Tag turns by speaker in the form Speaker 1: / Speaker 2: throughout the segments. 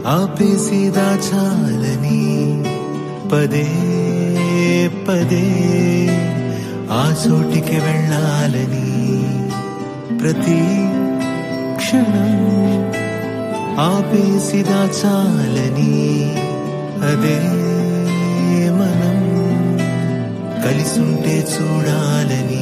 Speaker 1: ఆపేసి దాచాలని పదే పదే ఆ చోటికి వెళ్ళాలని ప్రతి క్షణం ఆపేసి దాచాలని అదే మనం కలిసుంటే చూడాలని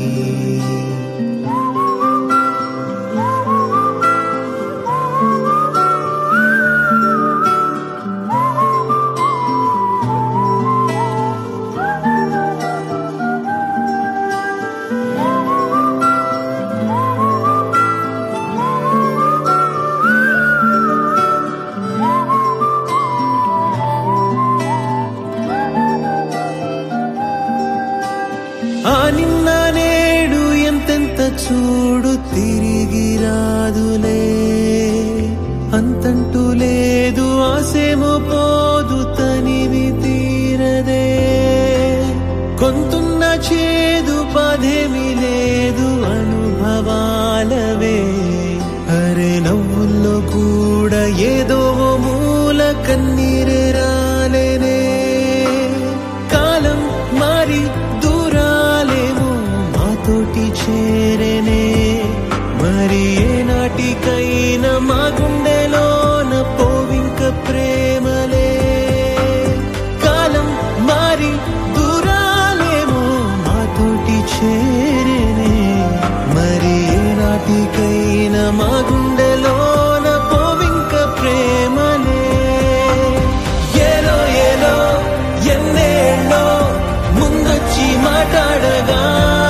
Speaker 1: ఆ నిన్న నేడు ఎంతెంత చూడు తిరిగి రాదులే అంతంటూ లేదు ఆసేమో పోదు తనివి తీరదే కొంతున్న చేదు పదేమి లేదు అనుభవాలవే అరే నవ్వుల్లో కూడా ఏదో ఓ మూల కన్నీరే రాలేనే కాలం మారి దూరాలేమో మాతోటి చేరేనే మరి ఏనాటికైనా మా గుండెలోన పోవింక ప్రేమలే కాలం మారి దూరాలేమో మాతోటి చేరేనే మరి ఏనాటికైనా మా గుండెలోన పోవింక ప్రేమలే ఏలో ఏలో ఎన్నేళ్ళో ముందొచ్చి మాట్లాడగా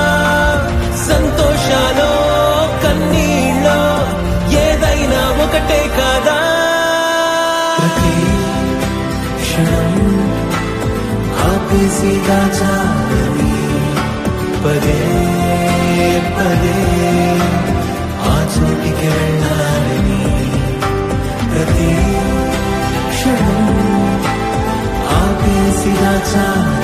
Speaker 1: సంతోషాలో కన్నీళ్ళో ఏదైనా ఒకటే కాదా ప్రతి క్షణం ఆపేసి దాచాలని పదే పదే ఆ చోటికి వెళ్ళాలని ప్రతి క్షణం ఆపేసి దాచాలని